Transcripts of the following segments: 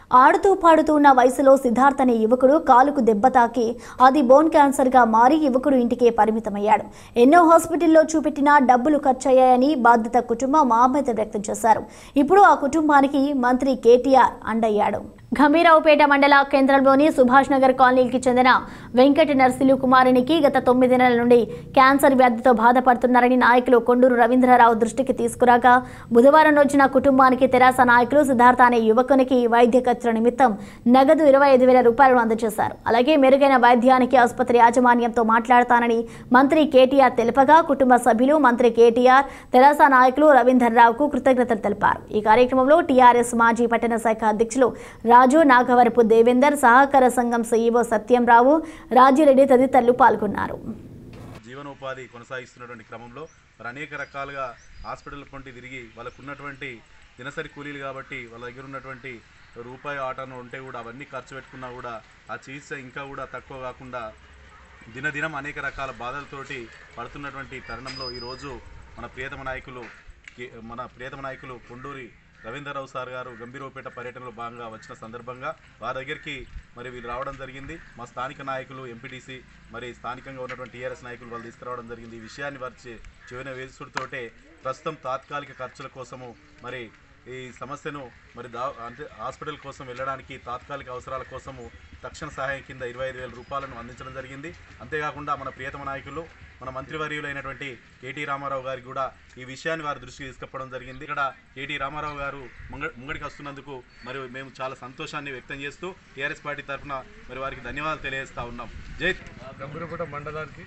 ఆడుతూ పాడుతూ ఉన్న వయసులో సిద్ధార్థ్ అనే యువకుడు కాలుకు దెబ్బ తాకి అది బోన్ క్యాన్సర్గా మారి యువకుడు ఇంటికే పరిమితమయ్యాడు ఎన్నో హాస్పిటల్లో చూపెట్టినా డబ్బులు ఖర్చయ్యాయని బాధిత కుటుంబం ఆవేదన వ్యక్తం చేశారు ఇప్పుడు ఆ కుటుంబానికి మంత్రి కేటీఆర్ అండయ్యాడు గంభీరావుపేట మండల కేంద్రంలోని సుభాష్ నగర్ కాలనీకి చెందిన వెంకట నర్సిలు కుమారునికి గత తొమ్మిది నెలల నుండి క్యాన్సర్ వ్యాధితో బాధపడుతున్నారని నాయకులు కొండూరు రవీంద్రరావు దృష్టికి తీసుకురాగా బుధవారం రోజున కుటుంబానికి తెరాస నాయకులు సిద్ధార్థ అనే యువకునికి వైద్య ఖర్చుల నిమిత్తం నగదు ఇరవై ఐదు వేల రూపాయలను అందజేశారు అలాగే మెరుగైన వైద్యానికి ఆసుపత్రి యాజమాన్యంతో మాట్లాడతానని మంత్రి కేటీఆర్ తెలుపగా కుటుంబ సభ్యులు మంత్రి కేటీఆర్ తెరాస నాయకులు రవీందర్రావుకు కృతజ్ఞతలు తెలిపారు ఈ కార్యక్రమంలో టీఆర్ఎస్ మాజీ పట్టణ శాఖ అధ్యక్షులు రాజు నాగవరపు దేవేందర్ సహకార సంఘం సీఈఓ సత్యంరావు రాజిరెడ్డి తదితరులు పాల్గొన్నారు జీవనోపాధి కొనసాగిస్తున్నటువంటి క్రమంలో మరి అనేక రకాలుగా హాస్పిటల్ పొంటి తిరిగి వాళ్ళకు ఉన్నటువంటి దినసరి కూలీలు కాబట్టి వాళ్ళ దగ్గర ఉన్నటువంటి రూపాయి ఆటను ఉంటే కూడా అవన్నీ ఖర్చు పెట్టుకున్నా కూడా ఆ చికిత్స ఇంకా కూడా తక్కువ కాకుండా దినదినం అనేక రకాల బాధలతోటి పడుతున్నటువంటి తరుణంలో ఈరోజు మన ప్రియతమ నాయకులు కే- మన ప్రియతమ నాయకులు కొండూరి రవీంద్రరావు సార్ గారు గంభీరపేట పర్యటనలో భాగంగా వచ్చిన సందర్భంగా వారి దగ్గరికి మరి వీళ్ళు రావడం జరిగింది మా స్థానిక నాయకులు ఎంపీటీసీ మరి స్థానికంగా ఉన్నటువంటి టీఆర్ఎస్ నాయకులు వాళ్ళు తీసుకురావడం జరిగింది ఈ విషయాన్ని వారి చె- చెవిన వేసుడుతోటే ప్రస్తుతం తాత్కాలిక ఖర్చుల కోసము మరి ఈ సమస్యను మరి దా అంటే హాస్పిటల్ కోసం వెళ్ళడానికి తాత్కాలిక అవసరాల కోసము తక్షణ సహాయం కింద ఇరవై ఐదు వేల రూపాయలను అందించడం జరిగింది అంతేకాకుండా మన ప్రియతమ నాయకులు మన మంత్రివర్యులైనటువంటి కేటీ రామారావు గారికి కూడా ఈ విషయాన్ని వారి దృష్టికి తీసుకుపోవడం జరిగింది ఇక్కడ కేటీ రామారావు గారు ముంగ ముంగడికి వస్తున్నందుకు మరి మేము చాలా సంతోషాన్ని వ్యక్తం చేస్తూ టీఆర్ఎస్ పార్టీ తరఫున మరి వారికి ధన్యవాదాలు తెలియజేస్తా ఉన్నాం జై గంభీరపేట మండలానికి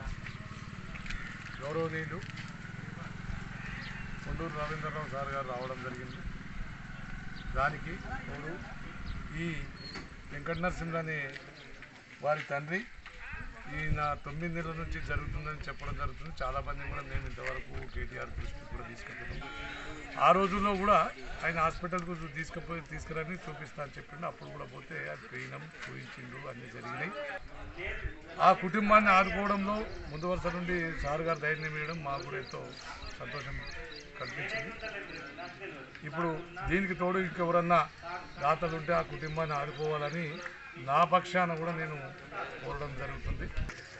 గౌరవనీయులు కొండూరు రవీంద్రరావు సార్ గారు రావడం జరిగింది దానికి తోడు ఈ వెంకట నరసింహ అనే వారి తండ్రి ఈయన తొమ్మిది నెలల నుంచి జరుగుతుందని చెప్పడం జరుగుతుంది చాలా మంది కూడా మేము ఇంతవరకు కేటీఆర్ దృష్టికి కూడా తీసుకెళ్తున్నాం ఆ రోజుల్లో కూడా ఆయన హాస్పిటల్కు తీసుకుపోయి తీసుకురని చూపిస్తా అని చెప్పిండు అప్పుడు కూడా పోతే అది పోయినాం చూపించిండు అన్నీ జరిగినాయి ఆ కుటుంబాన్ని ఆదుకోవడంలో ముందు వరుస నుండి సార్ గారు ధైర్యం ఇవ్వడం మాకు కూడా ఎంతో సంతోషం కల్పించింది ఇప్పుడు దీనికి తోడు ఇంకెవరన్నా దాతలు ఉంటే ఆ కుటుంబాన్ని ఆదుకోవాలని నా పక్షాన కూడా నేను కోరడం జరుగుతుంది